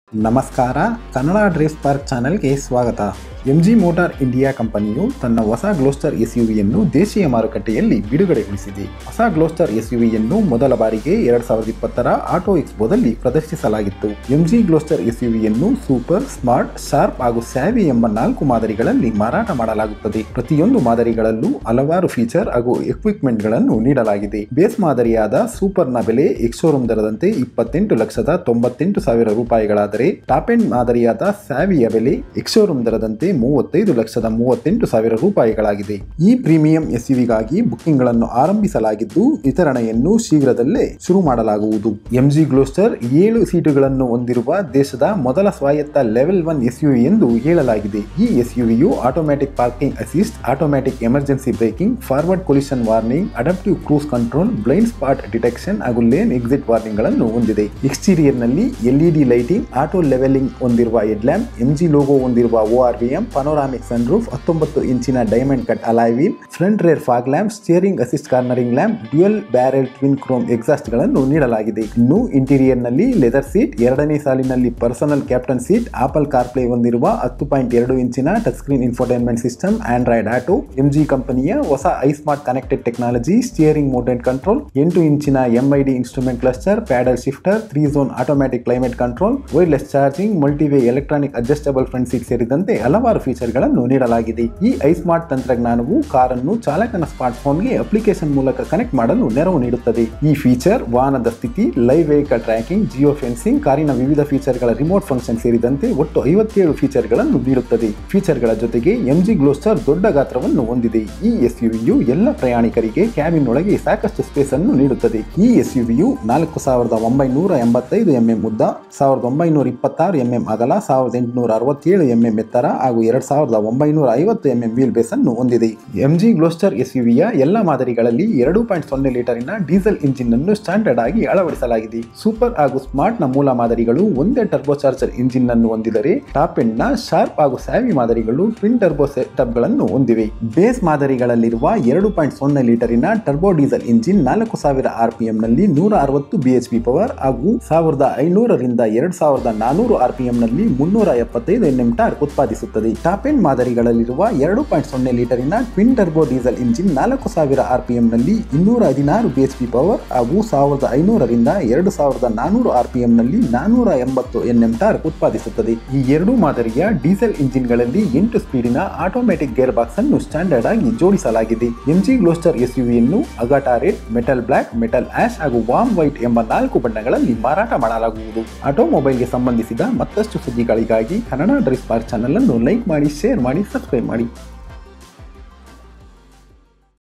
ನಮಸ್ಕಾರ Kannada Drèze park ಚಾನೆಲ್ಗೆ ಸ್ವಾಗತ ಎಂ ಜಿ ಮೋಟಾರ್ ಇಂಡಿಯಾ ಕಂಪನಿಯು ತನ್ನ ಹೊಸ ಗ್ಲೋಸ್ಟರ್ ಎಸ್ ಯನ್ನು ದೇಶೀಯ ಮಾರುಕಟ್ಟೆಯಲ್ಲಿ ಬಿಡುಗಡೆಗೊಳಿಸಿದೆ ಹೊಸ ಗ್ಲೋಸ್ಟರ್ ಎಸ್ ಯನ್ನು ಮೊದಲ ಬಾರಿಗೆ ಎರಡ್ ಸಾವಿರದ ಇಪ್ಪತ್ತರ ಆಟೋ ಎಕ್ಸ್ಪೋದಲ್ಲಿ ಪ್ರದರ್ಶಿಸಲಾಗಿತ್ತು ಎಂ ಜಿ ಗ್ಲೋಸ್ಟರ್ ಎಸ್ ಯನ್ನು ಸೂಪರ್ ಸ್ಮಾರ್ಟ್ ಶಾರ್ಪ್ ಹಾಗೂ ಸ್ಯಾವಿ ಎಂಬ ನಾಲ್ಕು ಮಾದರಿಗಳಲ್ಲಿ ಮಾರಾಟ ಮಾಡಲಾಗುತ್ತದೆ ಪ್ರತಿಯೊಂದು ಮಾದರಿಗಳಲ್ಲೂ ಹಲವಾರು ಫೀಚರ್ ಹಾಗೂ ಎಕ್ವಿಪ್ಮೆಂಟ್ಗಳನ್ನು ನೀಡಲಾಗಿದೆ ಬೇಸ್ ಮಾದರಿಯಾದ ಸೂಪರ್ನ ಬೆಲೆ ಎಕ್ಸೋರೂಮ್ ದರದಂತೆ ಇಪ್ಪತ್ತೆಂಟು ಲಕ್ಷದ ತೊಂಬತ್ತೆಂಟು ಸಾವಿರ ರೂಪಾಯಿಗಳಾದರೆ ಟಾಪ್ ಎಂಡ್ ಮಾದರಿಯಾದ ಸ್ಯಾವಿಯ ಬೆಲೆ ಎಕ್ಸೋರೂಮ್ ದರದಂತೆ ಮೂವತ್ತೈದು ಲಕ್ಷದ ಮೂವತ್ತೆಂಟು ಸಾವಿರ ರೂಪಾಯಿಗಳಾಗಿದೆ ಈ ಪ್ರೀಮಿಯಂ ಎಸ್ಯುವಿಗಾಗಿ ಬುಕ್ಕಿಂಗ್ಗಳನ್ನು ಆರಂಭಿಸಲಾಗಿದ್ದು ವಿತರಣೆಯನ್ನು ಶೀಘ್ರದಲ್ಲೇ ಶುರು ಮಾಡಲಾಗುವುದು ಎಂಜಿ ಗ್ಲೋಸ್ಟರ್ ಏಳು ಸೀಟುಗಳನ್ನು ಹೊಂದಿರುವ ದೇಶದ ಮೊದಲ ಸ್ವಾಯತ್ತ ಲೆವೆಲ್ ಒನ್ ಎಸ್ಯುವಿ ಎಂದು ಹೇಳಲಾಗಿದೆ ಈ ಎಸ್ಯುವಿಯು automatic parking assist automatic emergency braking forward collision warning adaptive cruise control blind spot detection ಹಾಗೂ ಲೇನ್ ಎಕ್ಸಿಟ್ ವಾರ್ನಿಂಗ್ ಗಳನ್ನು ಹೊಂದಿದೆ ಎಕ್ಸ್ಟೀರಿಯರ್ ನಲ್ಲಿ ಎಲ್ಇಡಿ ಲೈಟಿಂಗ್ ಆಟೋ ಲೆವೆಲಿಂಗ್ ಹೊಂದಿರುವ ಹೆಡ್ ಲ್ಯಾಂಪ್ ಎಂಜಿ ಲೋಗೋ ಹೊಂದಿರುವ ಓಆರ್ವಿಎಂ ಪನೋರಾಮಿಕ್ ಸನ್ರೂಫ್ ಹತ್ತೊಂಬತ್ತು ಇಂಚಿನ diamond cut alloy wheel front rear fog lamp steering assist cornering lamp dual barrel twin chrome exhaust ಗಳನ್ನು ನೀಡಲಾಗಿದೆ ಇನ್ನು ಇಂಟೀರಿಯರ್ ನಲ್ಲಿ ಲೆದರ್ ಸೀಟ್ ಎರಡನೇ ಸಾಲಿನಲ್ಲಿ personal captain seat Apple CarPlay ಹೊಂದಿರುವ ಹತ್ತು ಪಾಯಿಂಟ್ ಎರಡು ಇಂಚಿನ touch screen infotainment system Android auto MG ಕಂಪನಿಯ ಹೊಸ iSmart connected technology steering mounted control ಎಂಟು ಇಂಚಿನ MID instrument cluster paddle shifter three zone automatic climate control wireless charging multi way electronic adjustable front seat ಸೇರಿದಂತೆ ಹಲವಾರು ಫೀಚರ್ಗಳನ್ನು ನೀಡಲಾಗಿದೆ ಈ ಐಸ್ಮಾರ್ಟ್ ತಂತ್ರಜ್ಞಾನವು ಕಾರನ್ನು ಚಾಲಕನ ಸ್ಮಾರ್ಟ್ಫೋನ್ಗೆ ಅಪ್ಲಿಕೇಶನ್ ಮೂಲಕ ಕನೆಕ್ಟ್ ಮಾಡಲು ನೆರವು ನೀಡುತ್ತದೆ ಈ ಫೀಚರ್ ವಾಹನದ ಸ್ಥಿತಿ live vehicle tracking geofencing ಕಾರಿನ ವಿವಿಧ ಫೀಚರ್ಗಳ ರಿಮೋಟ್ ಫಂಕ್ಷನ್ ಸೇರಿದಂತೆ ಒಟ್ಟು ಐವತ್ತೇಳು ಫೀಚರ್ಗಳನ್ನು ನೀಡುತ್ತದೆ ಫೀಚರ್ಗಳ ಜೊತೆಗೆ ಎಂಜಿ ಗ್ಲೋಸ್ಟರ್ ದೊಡ್ಡ ಗಾತ್ರವನ್ನು ಹೊಂದಿದೆ ಈ ಎಸ್ಯುವಿಯು ಎಲ್ಲ ಪ್ರಯಾಣಿಕರಿಗೆ ಕ್ಯಾಬಿನ್ ಒಳಗೆ ಸಾಕಷ್ಟು ಸ್ಪೇಸ್ ಅನ್ನು ನೀಡುತ್ತದೆ ಈ ಎಸ್ಯುವಿಯು ನಾಲ್ಕು ಸಾವಿರದ ಒಂಬೈನೂರ ಎಂಬತ್ತೈದು ಎಂಎಂ ಉದ್ದ ಸಾವಿರದ ಒಂಬೈನೂರ ಇಪ್ಪತ್ತಾರು ಎಂಎಂ ಅಗಲ ಸಾವಿರದ ಎಂಟುನೂರ ಅರವತ್ತೇಳು ಎಂಎಂ ಎತ್ತರ ಹಾಗೂ ಎರಡ್ ಸಾವಿರದ ಒಂಬೈನೂರ ಐವತ್ತು ಎಂಎಂ ವೀಲ್ ಬೇಸ್ ಅನ್ನು ಹೊಂದಿದೆ ಎಂಜಿ ಗ್ಲೋಸ್ಟರ್ ಎಸ್ಯುವಿಯ ಎಲ್ಲ ಮಾದರಿಗಳಲ್ಲಿ ಎರಡು ಪಾಯಿಂಟ್ ಸೊನ್ನೆ ಲೀಟರಿನ ಡೀಸೆಲ್ ಇಂಜಿನ್ ಅನ್ನು ಸ್ಟ್ಯಾಂಡರ್ಡ್ ಆಗಿ ಅಳವಡಿಸಲಾಗಿದೆ ಸೂಪರ್ ಹಾಗೂ ಸ್ಮಾರ್ಟ್ ನ ಮೂಲ ಮಾದರಿಗಳು ಒಂದೇ ಟರ್ಬೋ ಚಾರ್ಜರ್ ಇಂಜಿನ್ ಅನ್ನು ಹೊಂದಿದರೆ ಟಾಪ್ ಎಂಡ್ ನ ಶಾರ್ಪ್ ಹಾಗೂ ಸ್ಯಾವಿ ಮಾದರಿಗಳು ಟ್ವಿನ್ ಟರ್ಬೋ ಸೆಟಪ್ ಗಳನ್ನು ಹೊಂದಿವೆ ಬೇಸ್ ಮಾದರಿಗಳಲ್ಲಿರುವ ಎರಡು ಪಾಯಿಂಟ್ ಸೊನ್ನೆ ಲೀಟರಿನ ಟರ್ಬೋ ಡೀಸೆಲ್ ಇಂಜಿನ್ ನಾಲ್ಕು ಸಾವಿರ ಆರ್ ಪಿ ಎಂ ನಲ್ಲಿ ನೂರ ಅರವತ್ತು ಬಿಎಚ್ಪಿ ಪವರ್ ಹಾಗೂ ಸಾವಿರದ ಐನೂರರಿಂದ ಎರಡ್ ಸಾವಿರದ ನಾನೂರು ಆರ್ ಪಿ ಎಂ ನಲ್ಲಿ ಮುನ್ನೂರ ಎಪ್ಪತ್ತೈದು ಎನ್ಎಂ ಟಾರ್ಕ್ ಉತ್ಪಾದಿಸುತ್ತದೆ ಟಾಪ್ ಎಂಡ್ ಮಾದರಿಗಳಲ್ಲಿರುವ ಎರಡು ಪಾಯಿಂಟ್ ಸೊನ್ನೆ ಲೀಟರಿನ ಟ್ವಿನ್ ಟರ್ಬೋ ಡೀಸೆಲ್ ಇಂಜಿನ್ ನಾಲ್ಕು ಸಾವಿರ ಆರ್ ಪಿ ಎಂ ನಲ್ಲಿ ಇನ್ನೂರ ಹದಿನಾರು ಬಿಎಚ್ಪಿ ಪವರ್ ಹಾಗೂ ಸಾವಿರದ ಐನೂರರಿಂದ ಎರಡು ಸಾವಿರದ ನಾನೂರು ಆರ್ ಪಿ ಎಂ ನಲ್ಲಿ ನಾನೂರ ಎಂಬತ್ತು ಎನ್ಎಂ ಟಾರ್ಕ್ ಉತ್ಪಾದಿಸುತ್ತದೆ ಈ ಎರಡು ಮಾದರಿಯ ಡೀಸೆಲ್ ಇಂಜಿನ್ಗಳಲ್ಲಿ ಎಂಟು ಸ್ಪೀಡಿನ ಆಟೋಮ್ಯಾಟಿಕ್ ಗೇರ್ ಬಾಕ್ಸ್ ಅನ್ನು ಸ್ಟ್ಯಾಂಡರ್ಡ್ ಆಗಿ ಜೋಡಿಸಲಾಗಿದೆ ಎಂಜಿ ಗ್ಲೋಸ್ಟರ್ ಎಸ್ಯುವಿಯನ್ನು Agate red metal black metal ash ಹಾಗೂ ವಾಮ್ ವೈಟ್ ಎಂಬ ನಾಲ್ಕು ಬಣ್ಣಗಳಲ್ಲಿ ಮಾರಾಟ ಮಾಡಲಾಗುವುದು ಆಟೋಮೊಬೈಲ್ಗೆ ಸಂಬಂಧಿಸಿದ ಮತ್ತಷ್ಟು ಸುದ್ದಿಗಳಿಗಾಗಿ ಕನ್ನಡ ಡ್ರೆಸ್ ಪಾರ್ ಚಾನಲ್ ಅನ್ನು ಲೈಕ್ ಮಾಡಿ ಶೇರ್ ಮಾಡಿ ಸಬ್ಸ್ಕ್ರೈಬ್ ಮಾಡಿ